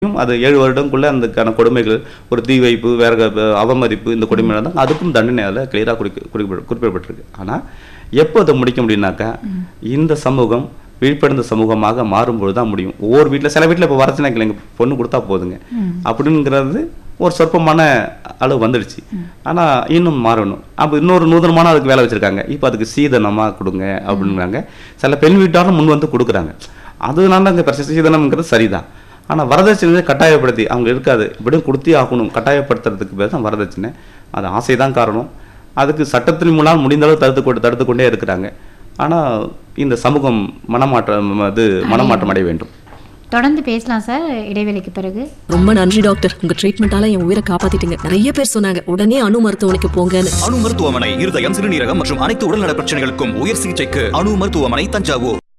அது ஏழு வருடங்குள்ள அதுக்கான கொடுமைகள் ஒரு தீ வைப்பு வேற க- அவமதிப்பு இந்த கொடுமை தான் அதுக்கும் தண்டனை அதில் கிளியராக குறிக்க குறிப்பிட குறிப்பிடப்பட்டிருக்கு ஆனால் எப்போ அதை முடிக்க முடியும்னாக்கா இந்த சமூகம் விழிப்படைந்த சமூகமாக மாறும்போது தான் முடியும் ஒவ்வொரு வீட்டில் சில வீட்டில் இப்போ வரச்சுனா எங்க பொண்ணு கொடுத்தா போதுங்க அப்படிங்கிறது ஒரு சொற்பமான அளவு வந்துடுச்சு ஆனால் இன்னும் மாறணும் அப்போ இன்னொரு நூதனமான அதுக்கு வேலை வச்சுருக்காங்க இப்போ அதுக்கு சீதனமாக கொடுங்க அப்படிங்கிறாங்க சில பெண் வீட்டாரும் முன் வந்து கொடுக்குறாங்க அதனால அங்கே பிரச்சனை சீதனம்ங்கிறது சரிதான் ஆனால் வரதட்சணை கட்டாயப்படுத்தி அவங்க இருக்காது இப்படியும் கொடுத்தே ஆகணும் கட்டாயப்படுத்துறதுக்கு பேர் தான் வரதட்சணை அது ஆசை தான் காரணம் அதுக்கு சட்டத்தின் மூலம் முடிந்த அளவு தடுத்து கொண்டு தடுத்து கொண்டே இருக்கிறாங்க ஆனால் இந்த சமூகம் மனமாற்றம் அது மனமாற்றம் அடைய வேண்டும் தொடர்ந்து பேசலாம் சார் இடைவேளைக்கு பிறகு ரொம்ப நன்றி டாக்டர் உங்க ட்ரீட்மெண்டால என் உயிரை காப்பாத்திட்டீங்க நிறைய பேர் சொன்னாங்க உடனே அணு மருத்துவமனைக்கு போங்கன்னு அணு மருத்துவமனை இருதயம் சிறுநீரகம் மற்றும் அனைத்து உடல்நல பிரச்சனைகளுக்கும் உயர் சிகிச்சைக்கு அணு மருத்துவமனை தஞ்சாவூர்